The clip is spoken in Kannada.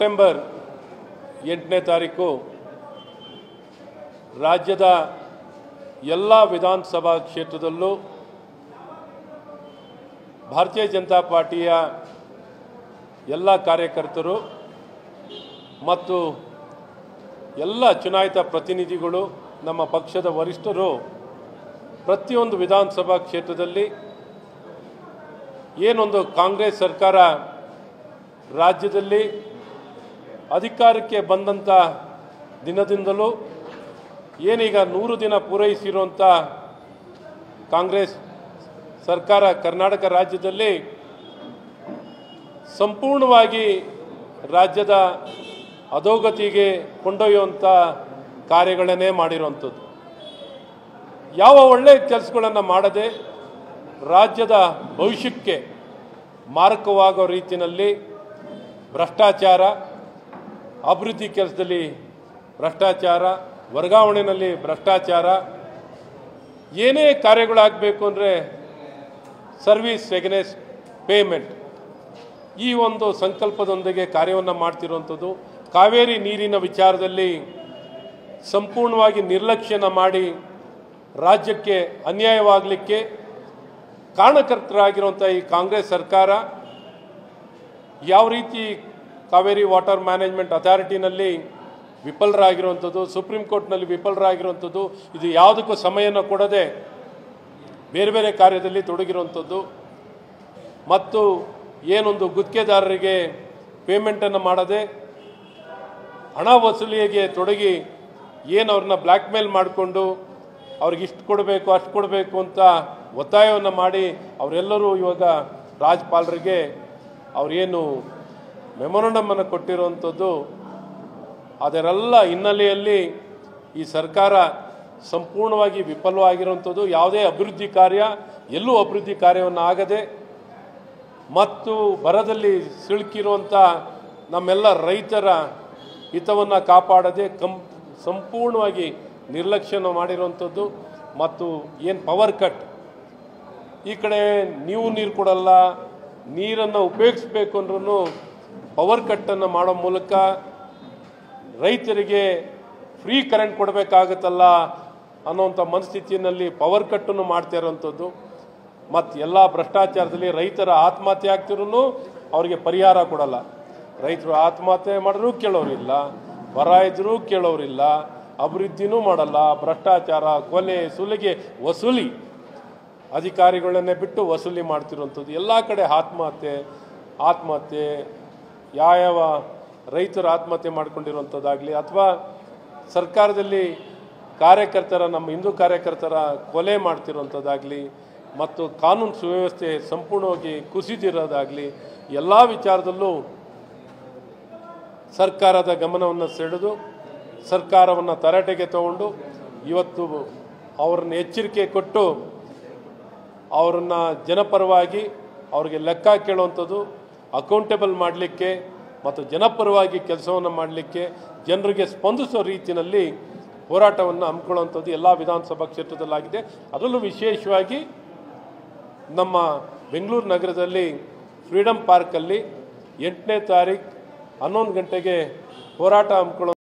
ಸೆಪ್ಟೆಂಬರ್ ಎಂಟನೇ ತಾರೀಕು ರಾಜ್ಯದ ಎಲ್ಲ ವಿಧಾನಸಭಾ ಕ್ಷೇತ್ರದಲ್ಲೂ ಭಾರತೀಯ ಜನತಾ ಪಾರ್ಟಿಯ ಎಲ್ಲ ಕಾರ್ಯಕರ್ತರು ಮತ್ತು ಎಲ್ಲ ಚುನಾಯಿತ ಪ್ರತಿನಿಧಿಗಳು ನಮ್ಮ ಪಕ್ಷದ ವರಿಷ್ಠರು ಪ್ರತಿಯೊಂದು ವಿಧಾನಸಭಾ ಕ್ಷೇತ್ರದಲ್ಲಿ ಏನೊಂದು ಕಾಂಗ್ರೆಸ್ ಸರ್ಕಾರ ರಾಜ್ಯದಲ್ಲಿ ಅಧಿಕಾರಕ್ಕೆ ಬಂದಂಥ ದಿನದಿಂದಲೂ ಏನೀಗ ನೂರು ದಿನ ಪೂರೈಸಿರುವಂಥ ಕಾಂಗ್ರೆಸ್ ಸರ್ಕಾರ ಕರ್ನಾಟಕ ರಾಜ್ಯದಲ್ಲಿ ಸಂಪೂರ್ಣವಾಗಿ ರಾಜ್ಯದ ಅಧೋಗತಿಗೆ ಕೊಂಡೊಯ್ಯುವಂಥ ಕಾರ್ಯಗಳನ್ನೇ ಮಾಡಿರುವಂಥದ್ದು ಯಾವ ಒಳ್ಳೆಯ ಕೆಲಸಗಳನ್ನು ಮಾಡದೆ ರಾಜ್ಯದ ಭವಿಷ್ಯಕ್ಕೆ ಮಾರಕವಾಗೋ ರೀತಿಯಲ್ಲಿ ಭ್ರಷ್ಟಾಚಾರ ಅಭಿವೃದ್ಧಿ ಕೆಲಸದಲ್ಲಿ ಭ್ರಷ್ಟಾಚಾರ ವರ್ಗಾವಣೆಯಲ್ಲಿ ಭ್ರಷ್ಟಾಚಾರ ಏನೇ ಕಾರ್ಯಗಳಾಗಬೇಕು ಅಂದರೆ ಸರ್ವಿಸ್ ಎಗನೆಸ್ಟ್ ಪೇಮೆಂಟ್ ಈ ಒಂದು ಸಂಕಲ್ಪದೊಂದಿಗೆ ಕಾರ್ಯವನ್ನು ಮಾಡ್ತಿರುವಂಥದ್ದು ಕಾವೇರಿ ನೀರಿನ ವಿಚಾರದಲ್ಲಿ ಸಂಪೂರ್ಣವಾಗಿ ನಿರ್ಲಕ್ಷ್ಯನ ಮಾಡಿ ರಾಜ್ಯಕ್ಕೆ ಅನ್ಯಾಯವಾಗಲಿಕ್ಕೆ ಕಾರಣಕರ್ತರಾಗಿರುವಂಥ ಈ ಕಾಂಗ್ರೆಸ್ ಸರ್ಕಾರ ಯಾವ ರೀತಿ ಕಾವೇರಿ ವಾಟರ್ ಮ್ಯಾನೇಜ್ಮೆಂಟ್ ಅಥಾರಿಟಿನಲ್ಲಿ ವಿಫಲರಾಗಿರುವಂಥದ್ದು ಸುಪ್ರೀಂ ಕೋರ್ಟ್ನಲ್ಲಿ ವಿಫಲರಾಗಿರುವಂಥದ್ದು ಇದು ಯಾವುದಕ್ಕೂ ಸಮಯನ ಕೊಡದೆ ಬೇರೆ ಬೇರೆ ಕಾರ್ಯದಲ್ಲಿ ತೊಡಗಿರುವಂಥದ್ದು ಮತ್ತು ಏನೊಂದು ಗುತ್ತಿಗೆದಾರರಿಗೆ ಪೇಮೆಂಟನ್ನು ಮಾಡದೆ ಹಣ ವಸೂಲಿಗೆ ತೊಡಗಿ ಏನು ಅವ್ರನ್ನ ಬ್ಲ್ಯಾಕ್ ಮೇಲ್ ಮಾಡಿಕೊಂಡು ಅವ್ರಿಗೆ ಇಷ್ಟು ಕೊಡಬೇಕು ಅಷ್ಟು ಕೊಡಬೇಕು ಅಂತ ಒತ್ತಾಯವನ್ನು ಮಾಡಿ ಅವರೆಲ್ಲರೂ ಇವಾಗ ರಾಜ್ಪಾಲರಿಗೆ ಅವರೇನು ಮೆಮೊರಂಡಮನ್ನು ಕೊಟ್ಟಿರುವಂಥದ್ದು ಅದರೆಲ್ಲ ಹಿನ್ನೆಲೆಯಲ್ಲಿ ಈ ಸರ್ಕಾರ ಸಂಪೂರ್ಣವಾಗಿ ವಿಫಲವಾಗಿರುವಂಥದ್ದು ಯಾವುದೇ ಅಭಿವೃದ್ಧಿ ಕಾರ್ಯ ಎಲ್ಲೂ ಅಭಿವೃದ್ಧಿ ಕಾರ್ಯವನ್ನು ಆಗದೆ ಮತ್ತು ಬರದಲ್ಲಿ ಸಿಲುಕಿರುವಂಥ ನಮ್ಮೆಲ್ಲ ರೈತರ ಹಿತವನ್ನು ಕಾಪಾಡದೆ ಕಂ ಸಂಪೂರ್ಣವಾಗಿ ನಿರ್ಲಕ್ಷ್ಯನ ಮಾಡಿರುವಂಥದ್ದು ಮತ್ತು ಏನು ಪವರ್ ಕಟ್ ಈ ಕಡೆ ನೀವು ನೀರು ಕೊಡಲ್ಲ ನೀರನ್ನು ಉಪಯೋಗಿಸ್ಬೇಕು ಅಂದ್ರೂ ಪವರ್ ಕಟ್ಟನ್ನು ಮಾಡೋ ಮೂಲಕ ರೈತರಿಗೆ ಫ್ರೀ ಕರೆಂಟ್ ಕೊಡಬೇಕಾಗತ್ತಲ್ಲ ಅನ್ನೋಂಥ ಮನಸ್ಥಿತಿಯಲ್ಲಿ ಪವರ್ ಕಟ್ಟನ್ನು ಮಾಡ್ತಾ ಇರೋವಂಥದ್ದು ಮತ್ತು ಎಲ್ಲ ಭ್ರಷ್ಟಾಚಾರದಲ್ಲಿ ರೈತರ ಆತ್ಮಹತ್ಯೆ ಆಗ್ತಿರೂ ಅವರಿಗೆ ಪರಿಹಾರ ಕೊಡಲ್ಲ ರೈತರು ಆತ್ಮಹತ್ಯೆ ಮಾಡಿದ್ರೂ ಕೇಳೋರಿಲ್ಲ ಬರ ಇದ್ರೂ ಕೇಳೋರಿಲ್ಲ ಅಭಿವೃದ್ಧಿನೂ ಮಾಡಲ್ಲ ಭ್ರಷ್ಟಾಚಾರ ಕೊಲೆ ಸುಲಿಗೆ ವಸೂಲಿ ಅಧಿಕಾರಿಗಳನ್ನೇ ಬಿಟ್ಟು ವಸೂಲಿ ಮಾಡ್ತಿರುವಂಥದ್ದು ಎಲ್ಲ ಕಡೆ ಆತ್ಮಹತ್ಯೆ ಆತ್ಮಹತ್ಯೆ ಯಾವ್ಯಾವ ರೈತರು ಆತ್ಮಹತ್ಯೆ ಮಾಡ್ಕೊಂಡಿರುವಂಥದ್ದಾಗಲಿ ಅಥವಾ ಸರ್ಕಾರದಲ್ಲಿ ಕಾರ್ಯಕರ್ತರ ನಮ್ಮ ಹಿಂದೂ ಕಾರ್ಯಕರ್ತರ ಕೊಲೆ ಮಾಡ್ತಿರುವಂಥದ್ದಾಗಲಿ ಮತ್ತು ಕಾನೂನು ಸುವ್ಯವಸ್ಥೆ ಸಂಪೂರ್ಣವಾಗಿ ಕುಸಿದಿರೋದಾಗಲಿ ಎಲ್ಲ ವಿಚಾರದಲ್ಲೂ ಸರ್ಕಾರದ ಗಮನವನ್ನು ಸೆಳೆದು ಸರ್ಕಾರವನ್ನು ತರಾಟೆಗೆ ತಗೊಂಡು ಇವತ್ತು ಅವ್ರನ್ನ ಎಚ್ಚರಿಕೆ ಕೊಟ್ಟು ಅವರನ್ನು ಜನಪರವಾಗಿ ಅವ್ರಿಗೆ ಲೆಕ್ಕ ಕೇಳುವಂಥದ್ದು ಅಕೌಂಟೇಬಲ್ ಮಾಡಲಿಕ್ಕೆ ಮತ್ತು ಜನಪರವಾಗಿ ಕೆಲಸವನ್ನು ಮಾಡಲಿಕ್ಕೆ ಜನರಿಗೆ ಸ್ಪಂದಿಸೋ ರೀತಿಯಲ್ಲಿ ಹೋರಾಟವನ್ನು ಹಮ್ಮಿಕೊಳ್ಳುವಂಥದ್ದು ಎಲ್ಲ ವಿಧಾನಸಭಾ ಕ್ಷೇತ್ರದಲ್ಲಾಗಿದೆ ಅದರಲ್ಲೂ ವಿಶೇಷವಾಗಿ ನಮ್ಮ ಬೆಂಗಳೂರು ನಗರದಲ್ಲಿ ಫ್ರೀಡಮ್ ಪಾರ್ಕಲ್ಲಿ ಎಂಟನೇ ತಾರೀಕು ಹನ್ನೊಂದು ಗಂಟೆಗೆ ಹೋರಾಟ ಹಮ್ಮಿಕೊಳ್ಳೋ